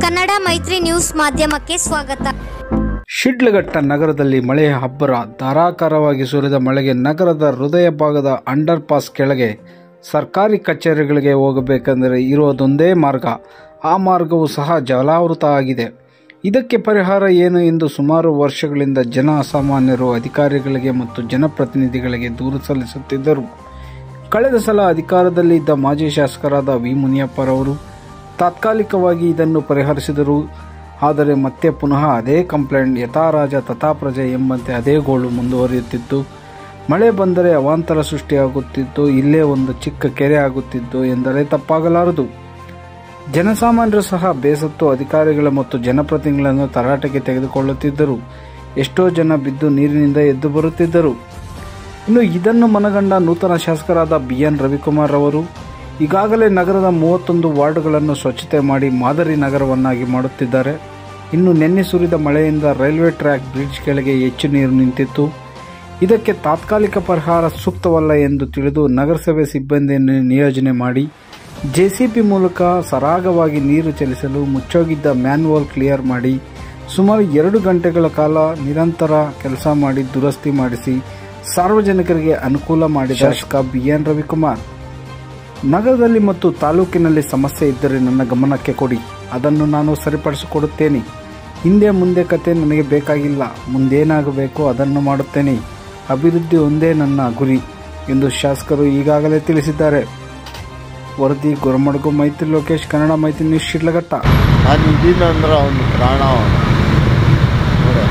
ಕನ್ನಡ ಮೈತ್ರಿ ನ್ಯೂಸ್ ಮಾಧ್ಯಮಕ್ಕೆ ಸ್ವಾಗತ ಶಿಡ್ಲಘಟ್ಟ ನಗರದಲ್ಲಿ ಮಳೆಯ ಅಬ್ಬರ ಧಾರಾಕಾರವಾಗಿ ಸುರಿದ ಮಳೆಗೆ ನಗರದ ಹೃದಯ ಭಾಗದ ಅಂಡರ್ ಪಾಸ್ ಕೆಳಗೆ ಸರ್ಕಾರಿ ಕಚೇರಿಗಳಿಗೆ ಹೋಗಬೇಕೆಂದರೆ ಇರುವುದೊಂದೇ ಮಾರ್ಗ ಆ ಮಾರ್ಗವು ಸಹ ಜಲಾವೃತ ಆಗಿದೆ ಇದಕ್ಕೆ ಪರಿಹಾರ ಏನು ಎಂದು ಸುಮಾರು ವರ್ಷಗಳಿಂದ ಜನ ಅಸಾಮಾನ್ಯರು ಅಧಿಕಾರಿಗಳಿಗೆ ಮತ್ತು ಜನಪ್ರತಿನಿಧಿಗಳಿಗೆ ದೂರು ಸಲ್ಲಿಸುತ್ತಿದ್ದರು ಕಳೆದ ಸಲ ಅಧಿಕಾರದಲ್ಲಿ ಇದ್ದ ಮಾಜಿ ಶಾಸಕರಾದ ವಿ ಮುನಿಯಪ್ಪರವರು ತಾತ್ಕಾಲಿಕವಾಗಿ ಇದನ್ನು ಪರಿಹರಿಸಿದರು ಆದರೆ ಮತ್ತೆ ಪುನಃ ಅದೇ ಕಂಪ್ಲೇಂಟ್ ಯಥಾರಾಜ ತಥಾ ಪ್ರಜೆ ಎಂಬಂತೆ ಅದೇ ಗೋಳು ಮುಂದುವರಿಯುತ್ತಿತ್ತು ಮಳೆ ಬಂದರೆ ಅವಾಂತರ ಸೃಷ್ಟಿಯಾಗುತ್ತಿತ್ತು ಇಲ್ಲೇ ಒಂದು ಚಿಕ್ಕ ಕೆರೆ ಆಗುತ್ತಿತ್ತು ಎಂದರೆ ತಪ್ಪಾಗಲಾರದು ಜನಸಾಮಾನ್ಯರು ಸಹ ಬೇಸತ್ತು ಅಧಿಕಾರಿಗಳ ಮತ್ತು ಜನಪ್ರತಿನಿಧಿಗಳನ್ನು ತರಾಟೆಗೆ ತೆಗೆದುಕೊಳ್ಳುತ್ತಿದ್ದರು ಎಷ್ಟೋ ಜನ ಬಿದ್ದು ನೀರಿನಿಂದ ಎದ್ದು ಬರುತ್ತಿದ್ದರು ಇನ್ನು ಇದನ್ನು ಮನಗಂಡ ನೂತನ ಶಾಸಕರಾದ ಬಿ ಎನ್ ರವಿಕುಮಾರ್ ಅವರು ಈಗಾಗಲೇ ನಗರದ ಮೂವತ್ತೊಂದು ವಾರ್ಡ್ಗಳನ್ನು ಸ್ವಚ್ಛತೆ ಮಾಡಿ ಮಾದರಿ ನಗರವನ್ನಾಗಿ ಮಾಡುತ್ತಿದ್ದಾರೆ ಇನ್ನು ನಿನ್ನೆ ಸುರಿದ ಮಳೆಯಿಂದ ರೈಲ್ವೆ ಟ್ರ್ಯಾಕ್ ಬ್ರಿಡ್ಜ್ ಕೆಳಗೆ ಹೆಚ್ಚು ನೀರು ನಿಂತಿತ್ತು ಇದಕ್ಕೆ ತಾತ್ಕಾಲಿಕ ಪರಿಹಾರ ಸೂಕ್ತವಲ್ಲ ಎಂದು ತಿಳಿದು ನಗರಸಭೆ ಸಿಬ್ಬಂದಿಯನ್ನು ನಿಯೋಜನೆ ಮಾಡಿ ಜೆಸಿಪಿ ಮೂಲಕ ಸರಾಗವಾಗಿ ನೀರು ಚಲಿಸಲು ಮುಚ್ಚೋಗಿದ್ದ ಮ್ಯಾನ್ವಾಲ್ ಕ್ಲಿಯರ್ ಮಾಡಿ ಸುಮಾರು ಎರಡು ಗಂಟೆಗಳ ಕಾಲ ನಿರಂತರ ಕೆಲಸ ಮಾಡಿ ದುರಸ್ತಿ ಮಾಡಿಸಿ ಸಾರ್ವಜನಿಕರಿಗೆ ಅನುಕೂಲ ಮಾಡಿದ ಶಾಸಕ ಬಿ ಎನ್ ರವಿಕುಮಾರ್ ನಗರದಲ್ಲಿ ಮತ್ತು ತಾಲೂಕಿನಲ್ಲಿ ಸಮಸ್ಯೆ ಇದ್ದರೆ ನನ್ನ ಗಮನಕ್ಕೆ ಕೊಡಿ ಅದನ್ನು ನಾನು ಸರಿಪಡಿಸಿಕೊಡುತ್ತೇನೆ ಹಿಂದೆ ಮುಂದೆ ಕತೆ ನನಗೆ ಬೇಕಾಗಿಲ್ಲ ಮುಂದೇನಾಗಬೇಕು ಅದನ್ನು ಮಾಡುತ್ತೇನೆ ಅಭಿವೃದ್ಧಿ ಒಂದೇ ನನ್ನ ಗುರಿ ಎಂದು ಶಾಸಕರು ಈಗಾಗಲೇ ತಿಳಿಸಿದ್ದಾರೆ ವರದಿ ಗೊರಮಡಗು ಮೈತ್ರಿ ಲೋಕೇಶ್ ಕನ್ನಡ ಮೈತ್ರಿ ನ್ಯೂಸ್ ಶಿಡ್ಲಘಟ್ಟ ನಾನು ಇದೀನಿ ಅಂದ್ರೆ ಅವನು ಪ್ರಾಣ ಅವನು ನೋಡು.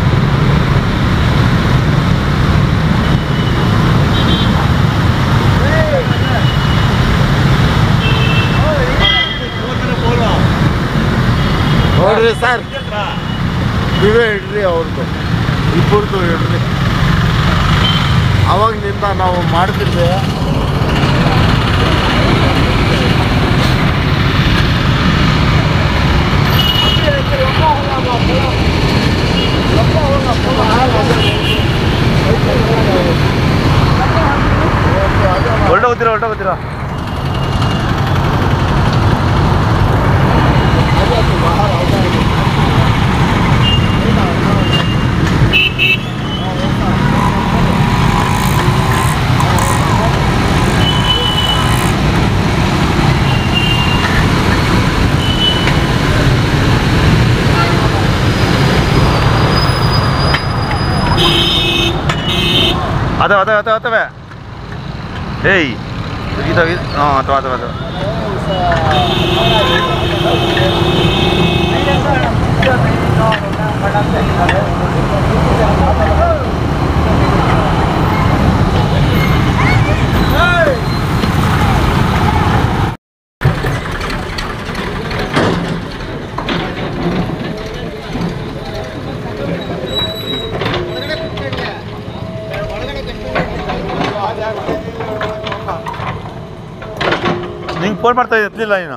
ನೋಡ್ರಿ ಸರ್ ನೀವೇ ಇಡ್ರಿ ಅವ್ರದ್ದು ಇಬ್ಬರದು ಇಡ್ರಿ ಅವಾಗನಿಂದ ನಾವು ಮಾಡ್ತಿದ್ದೆ ಹೊರಟ ಹೋಗ್ತೀರಾ ಹೊರಟ ಹೋಗ್ತೀರಾ ಅದ ಅದ ಅದ ಅತವೆ ಏಯ್ ಇದಾವ ಹಾಂ ಅಥವಾ ಅಥವಾ ಅಥವಾ ನಿಂಗೆ ಫೋನ್ ಮಾಡ್ತಾ ಎತ್ತಲಿಲ್ಲ ನೀನು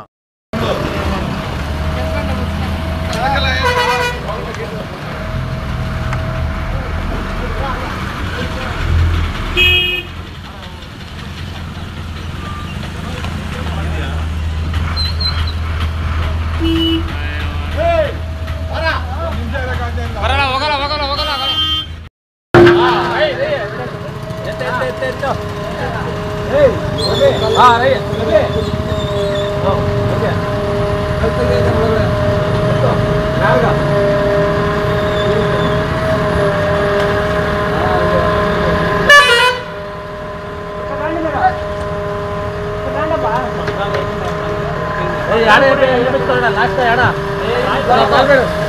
ಲಾಸ್ಟ್